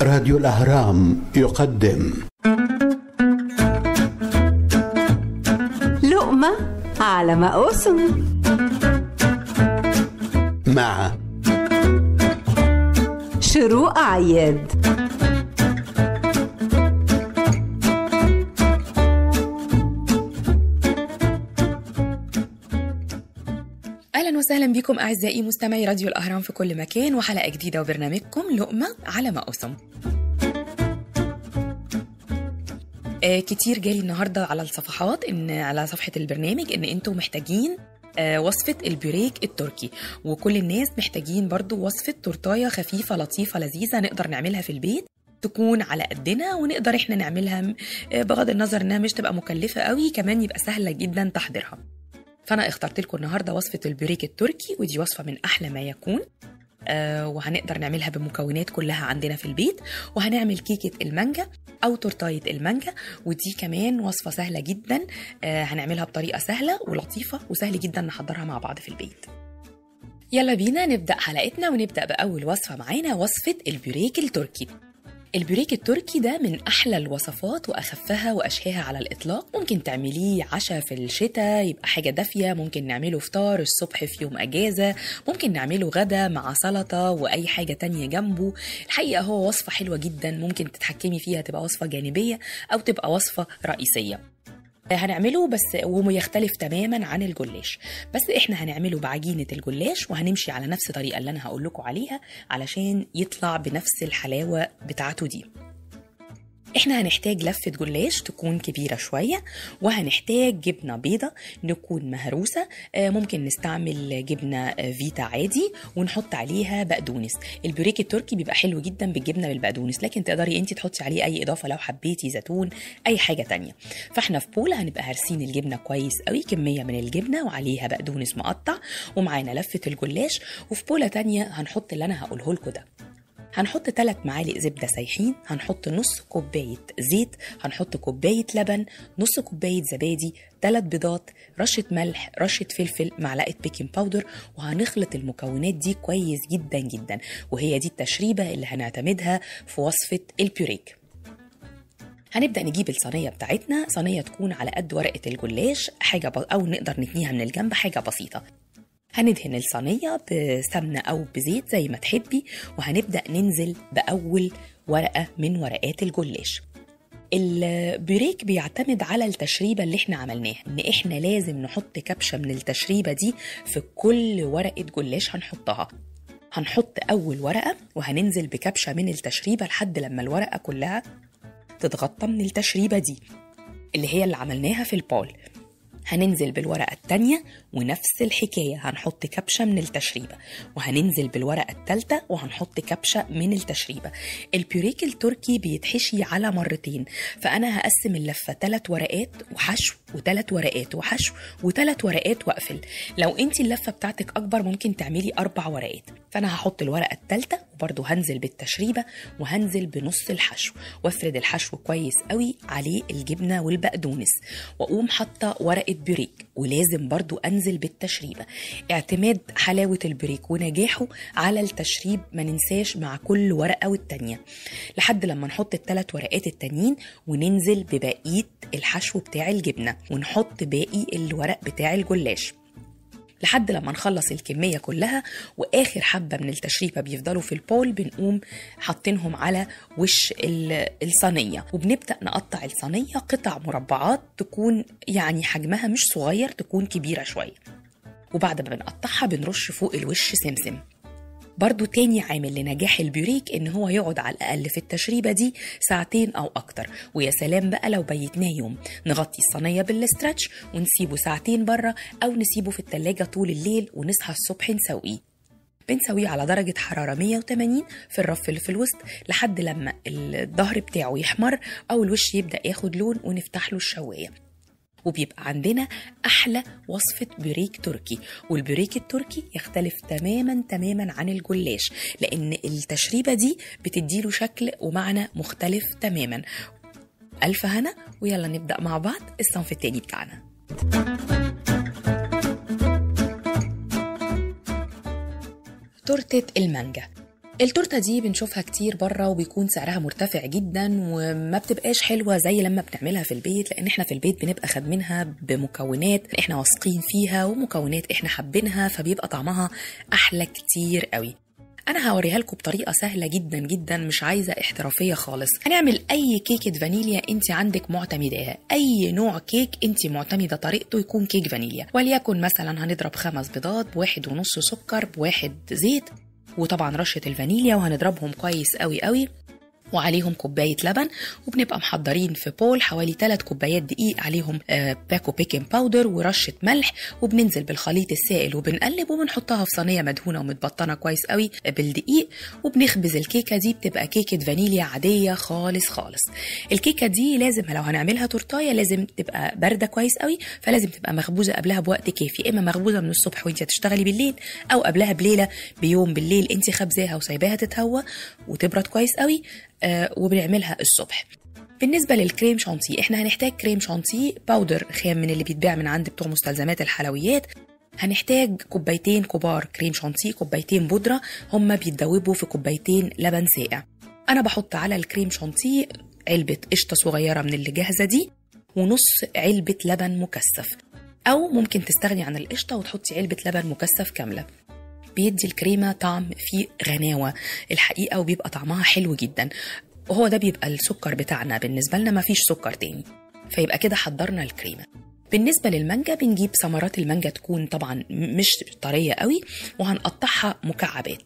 راديو الأهرام يقدم لقمة على مقاسم مع شروق عياد اهلا وسهلا بكم اعزائي مستمعي راديو الاهرام في كل مكان وحلقه جديده وبرنامجكم لقمه على ما اسم آه كتير جالي النهارده على الصفحات ان على صفحه البرنامج ان انتم محتاجين آه وصفة البوريك التركي وكل الناس محتاجين برضو وصفة تورتاية خفيفة لطيفة لذيذة نقدر نعملها في البيت تكون على قدنا ونقدر احنا نعملها آه بغض النظر انها مش تبقى مكلفة قوي كمان يبقى سهلة جدا تحضيرها فانا اخترت لكم النهارده وصفه البوريك التركي ودي وصفه من احلى ما يكون آه وهنقدر نعملها بمكونات كلها عندنا في البيت وهنعمل كيكه المانجا او تورتايه المانجا ودي كمان وصفه سهله جدا آه هنعملها بطريقه سهله ولطيفه وسهل جدا نحضرها مع بعض في البيت يلا بينا نبدا حلقتنا ونبدا باول وصفه معانا وصفه البوريك التركي البوريك التركي ده من أحلى الوصفات وأخفها وأشهاها على الإطلاق ممكن تعمليه عشاء في الشتاء يبقى حاجة دافية ممكن نعمله فطار الصبح في يوم أجازة ممكن نعمله غدا مع سلطة وأي حاجة تانية جنبه الحقيقة هو وصفة حلوة جدا ممكن تتحكمي فيها تبقى وصفة جانبية أو تبقى وصفة رئيسية هنعمله بس ويختلف تماما عن الجلاش بس احنا هنعمله بعجينه الجلاش وهنمشي على نفس الطريقه اللي انا هقول لكم عليها علشان يطلع بنفس الحلاوه بتاعته دي احنا هنحتاج لفة جلاش تكون كبيرة شوية وهنحتاج جبنة بيضة نكون مهروسة ممكن نستعمل جبنة فيتا عادي ونحط عليها بقدونس البوريك التركي بيبقى حلو جدا بالجبنة بالبقدونس لكن تقدري انت تحطي عليه اي اضافة لو حبيتي زيتون اي حاجة تانية فاحنا في بولة هنبقى هارسين الجبنة كويس قوي كمية من الجبنة وعليها بقدونس مقطع ومعانا لفة الجلاش وفي بولة تانية هنحط اللي انا هقوله لكم ده هنحط 3 معالق زبدة سايحين هنحط نص كوباية زيت هنحط كوباية لبن نص كوباية زبادي 3 بيضات رشة ملح رشة فلفل معلقة بيكنج باودر وهنخلط المكونات دي كويس جدا جدا وهي دي التشريبة اللي هنعتمدها في وصفة البيوريك هنبدا نجيب الصينيه بتاعتنا صينيه تكون على قد ورقه الجلاش حاجه ب... او نقدر نتنيها من الجنب حاجه بسيطه هندهن الصينية بسمنة أو بزيت زي ما تحبي وهنبدأ ننزل بأول ورقة من ورقات الجلاش البوريك بيعتمد على التشريبة اللي احنا عملناها ان احنا لازم نحط كبشة من التشريبة دي في كل ورقة جلاش هنحطها هنحط أول ورقة وهننزل بكبشة من التشريبة لحد لما الورقة كلها تتغطى من التشريبة دي اللي هي اللي عملناها في البول هننزل بالورقة التانية ونفس الحكاية هنحط كبشة من التشريبة وهننزل بالورقة التالتة وهنحط كبشة من التشريبة البيوريك التركي بيتحشي على مرتين فأنا هقسم اللفة ثلاث ورقات وحشو وثلاث ورقات وحشو وثلاث ورقات واقفل لو انت اللفة بتاعتك أكبر ممكن تعملي أربع ورقات فأنا هحط الورقة التالتة وبرضه هنزل بالتشريبة وهنزل بنص الحشو وافرد الحشو كويس قوي عليه الجبنة والبقدونس وأقوم حاطة ورقة بوريك ولازم برضو أنزل بالتشريبة اعتماد حلاوة البوريك ونجاحه على التشريب ما ننساش مع كل ورقة والتانية لحد لما نحط الثلاث ورقات التانيين وننزل ببقية الحشو بتاع الجبنة ونحط باقي الورق بتاع الجلاش لحد لما نخلص الكميه كلها واخر حبه من التشريبه بيفضلوا في البول بنقوم حاطينهم على وش الصينيه وبنبدا نقطع الصينيه قطع مربعات تكون يعني حجمها مش صغير تكون كبيره شويه وبعد ما بنقطعها بنرش فوق الوش سمسم برضو تاني عامل لنجاح البيوريك ان هو يقعد على الاقل في التشريبه دي ساعتين او اكتر ويا سلام بقى لو بيتناه يوم نغطي الصينيه بالاسترتش ونسيبه ساعتين بره او نسيبه في التلاجة طول الليل ونصحى الصبح نسويه بنسويه على درجة حرارة 180 في الرف اللي في الوسط لحد لما الظهر بتاعه يحمر أو الوش يبدأ ياخد لون ونفتح له الشواية وبيبقى عندنا احلى وصفه بوريك تركي والبوريك التركي يختلف تماما تماما عن الجلاش لان التشريبه دي بتديله شكل ومعنى مختلف تماما الف هنا ويلا نبدا مع بعض الصنف التاني بتاعنا تورتة المانجا التورته دي بنشوفها كتير بره وبيكون سعرها مرتفع جدا وما بتبقاش حلوه زي لما بنعملها في البيت لان احنا في البيت بنبقى خادمينها بمكونات احنا واثقين فيها ومكونات احنا حابينها فبيبقى طعمها احلى كتير قوي انا هوريها لكم بطريقه سهله جدا جدا مش عايزه احترافيه خالص هنعمل اي كيكه فانيليا انت عندك معتمداها اي نوع كيك انت معتمده طريقته يكون كيك فانيليا وليكن مثلا هنضرب خمس بيضات بواحد ونص سكر بواحد زيت وطبعا رشه الفانيليا وهنضربهم كويس قوي قوي وعليهم كوباية لبن وبنبقى محضرين في بول حوالي 3 كوبايات دقيق عليهم آه، باكو بيكنج باودر ورشة ملح وبننزل بالخليط السائل وبنقلب وبنحطها في صينية مدهونة ومتبطنة كويس قوي بالدقيق وبنخبز الكيكة دي بتبقى كيكة فانيليا عادية خالص خالص الكيكة دي لازم لو هنعملها تورتاية لازم تبقى باردة كويس قوي فلازم تبقى مخبوزة قبلها بوقت كافي اما مخبوزة من الصبح وانت هتشتغلي بالليل او قبلها بليلة بيوم بالليل انت خبزاها وسايباها تتهوى وتبرد كويس قوي آه، وبنعملها الصبح بالنسبة للكريم شانتيه احنا هنحتاج كريم شانتيه باودر خام من اللي بيتباع من عند بتوع مستلزمات الحلويات هنحتاج كوبايتين كبار كريم شانتيه كوبايتين بودرة هما بيتدوبوا في كوبايتين لبن ساقع انا بحط على الكريم شانتيه علبة قشطة صغيرة من اللي جاهزة دي ونص علبة لبن مكثف أو ممكن تستغني عن القشطة وتحطي علبة لبن مكثف كاملة بيدي الكريمه طعم فيه غناوه الحقيقه وبيبقى طعمها حلو جدا وهو ده بيبقى السكر بتاعنا بالنسبه لنا مفيش سكر تاني فيبقى كده حضرنا الكريمه بالنسبة للمانجا بنجيب ثمرات المانجا تكون طبعا مش طرية قوي وهنقطعها مكعبات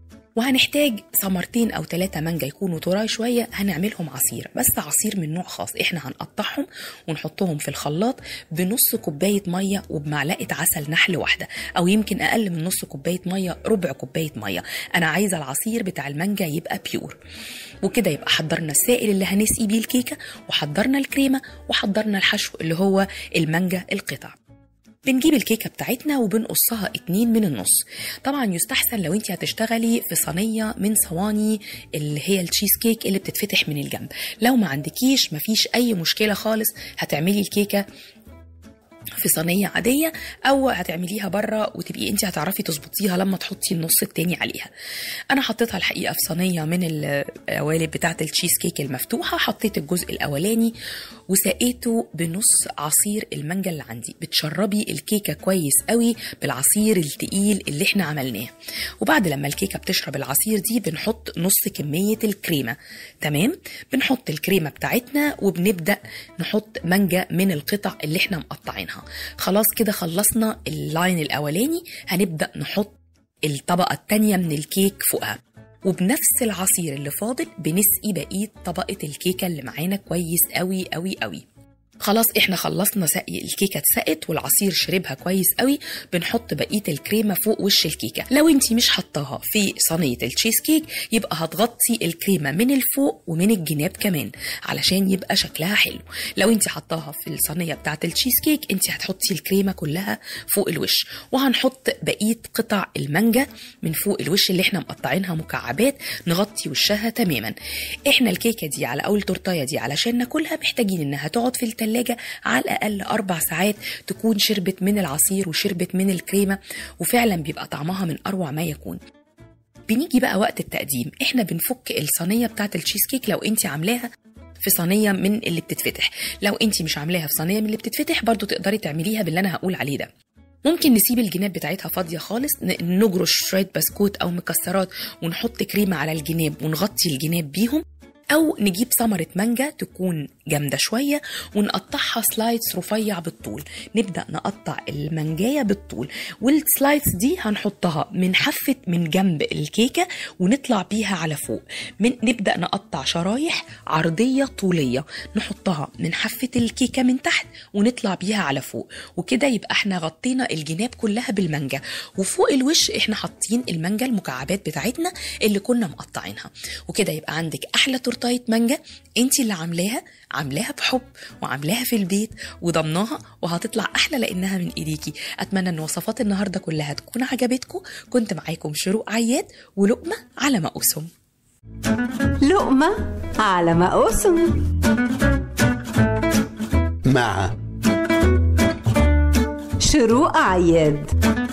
وهنحتاج ثمرتين او ثلاثة مانجا يكونوا طراي شوية هنعملهم عصير بس عصير من نوع خاص احنا هنقطعهم ونحطهم في الخلاط بنص كوباية مية وبمعلقة عسل نحل واحدة او يمكن اقل من نص كوباية مية ربع كوباية مية انا عايزة العصير بتاع المانجا يبقى بيور وكده يبقى حضرنا السائل اللي هنسقي بيه الكيكة وحضرنا الكريمة وحضرنا الحشو اللي هو المانجا القطع بنجيب الكيكة بتاعتنا وبنقصها اتنين من النص طبعا يستحسن لو انت هتشتغلي في صينية من صواني اللي هي التشيز كيك اللي بتتفتح من الجنب لو ما عندكيش مفيش اي مشكلة خالص هتعملي الكيكة في صينية عادية أو هتعمليها بره وتبقي أنت هتعرفي تظبطيها لما تحطي النص التاني عليها أنا حطيتها الحقيقة في صينية من القوالب بتاعة التشيز كيك المفتوحة حطيت الجزء الأولاني وسقيته بنص عصير المانجا اللي عندي بتشربي الكيكة كويس قوي بالعصير التقيل اللي احنا عملناه وبعد لما الكيكة بتشرب العصير دي بنحط نص كمية الكريمة تمام بنحط الكريمة بتاعتنا وبنبدأ نحط مانجا من القطع اللي احنا مقطعينها خلاص كده خلصنا اللاين الأولاني هنبدأ نحط الطبقة التانية من الكيك فوقها وبنفس العصير اللي فاضل بنسقي بقية طبقة الكيكة اللي معانا كويس قوي قوي قوي خلاص احنا خلصنا سقي الكيكه اتسقت والعصير شربها كويس قوي بنحط بقيه الكريمه فوق وش الكيكه لو انت مش حطاها في صينيه التشيز كيك يبقى هتغطي الكريمه من الفوق ومن الجناب كمان علشان يبقى شكلها حلو لو انت حطاها في الصينيه بتاعه التشيز كيك انت هتحطي الكريمه كلها فوق الوش وهنحط بقيه قطع المانجا من فوق الوش اللي احنا مقطعينها مكعبات نغطي وشها تماما احنا الكيكه دي على اول تورتايه دي علشان ناكلها محتاجين انها تقعد في التلاجة على الأقل أربع ساعات تكون شربت من العصير وشربت من الكريمة وفعلا بيبقى طعمها من أروع ما يكون بنيجي بقى وقت التقديم احنا بنفك الصينية بتاعت التشيز كيك لو انت عاملاها في صينية من اللي بتتفتح لو انت مش عاملاها في صينية من اللي بتتفتح برضو تقدري تعمليها باللي انا هقول عليه ده ممكن نسيب الجناب بتاعتها فاضية خالص نجرش شوية بسكوت أو مكسرات ونحط كريمة على الجناب ونغطي الجناب بيهم أو نجيب ثمرة مانجا تكون جامدة شوية ونقطعها سلايدز رفيع بالطول نبدأ نقطع المانجاية بالطول والسلايدز دي هنحطها من حافة من جنب الكيكة ونطلع بيها على فوق من نبدأ نقطع شرايح عرضية طولية نحطها من حافة الكيكة من تحت ونطلع بيها على فوق وكده يبقى احنا غطينا الجناب كلها بالمانجا وفوق الوش احنا حاطين المانجا المكعبات بتاعتنا اللي كنا مقطعينها وكده يبقى عندك احلى تورتايه مانجا انت اللي عاملاها عاملاها بحب وعاملاها في البيت وضمناها وهتطلع احلى لانها من ايديكي اتمنى ان وصفات النهارده كلها تكون عجبتكم كنت معاكم شروق عياد ولقمه على مقوسهم لقمة على مقاسم مع شروق عياد